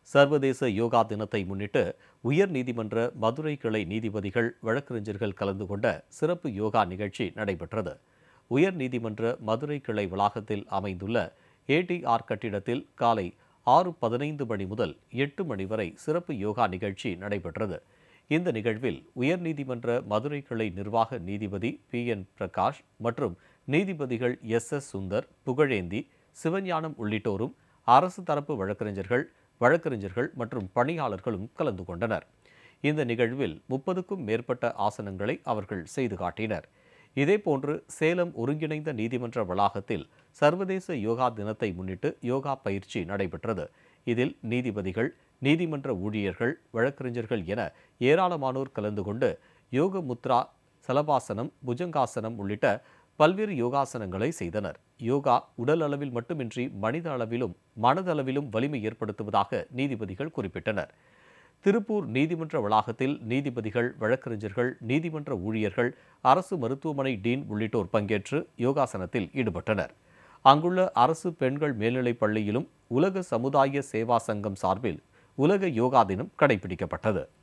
சர்வதேச யோகா தினத்தை முன்னிட்டு உயர் நீதிமன்ற மதுரை கிளை நீதிபதிகள் வழக்கறிஞர்கள் கலந்து கொண்ட சிறப்பு யோகா நிகழ்ச்சி நடைபெற்றது உயர் நீதிமன்ற மதுரை கிளை வளாகத்தில் அமைந்துள்ள ஏடிஆர் கட்டிடத்தில் காலை ஆறு பதினைந்து மணி முதல் எட்டு மணி வரை சிறப்பு யோகா நிகழ்ச்சி நடைபெற்றது இந்த நிகழ்வில் உயர்நீதிமன்ற மதுரை கிளை நிர்வாக நீதிபதி பி என் பிரகாஷ் மற்றும் நீதிபதிகள் எஸ் எஸ் சுந்தர் புகழேந்தி சிவஞானம் உள்ளிட்டோரும் அரசு தரப்பு வழக்கறிஞர்கள் வழக்கறிஞர்கள் மற்றும் பணியாளர்களும் கலந்து கொண்டனர் இந்த நிகழ்வில் முப்பதுக்கும் மேற்பட்ட ஆசனங்களை அவர்கள் செய்து காட்டினர் இதேபோன்று சேலம் ஒருங்கிணைந்த நீதிமன்ற வளாகத்தில் சர்வதேச யோகா தினத்தை முன்னிட்டு யோகா பயிற்சி நடைபெற்றது இதில் நீதிபதிகள் நீதிமன்ற ஊழியர்கள் வழக்கறிஞர்கள் என ஏராளமானோர் கலந்து கொண்டு யோக முத்ரா சலபாசனம் புஜங்காசனம் உள்ளிட்ட பல்வேறு யோகாசனங்களை செய்தனர் யோகா உடல் அளவில் மட்டுமின்றி மனித அளவிலும் மனதளவிலும் வலிமை ஏற்படுத்துவதாக நீதிபதிகள் குறிப்பிட்டனர் திருப்பூர் நீதிமன்ற வளாகத்தில் நீதிபதிகள் வழக்கறிஞர்கள் நீதிமன்ற ஊழியர்கள் அரசு மருத்துவமனை டீன் உள்ளிட்டோர் பங்கேற்று யோகாசனத்தில் ஈடுபட்டனர் அங்குள்ள அரசு பெண்கள் மேல்நிலைப் பள்ளியிலும் உலக சமுதாய சேவா சங்கம் சார்பில் உலக யோகா தினம் கடைபிடிக்கப்பட்டது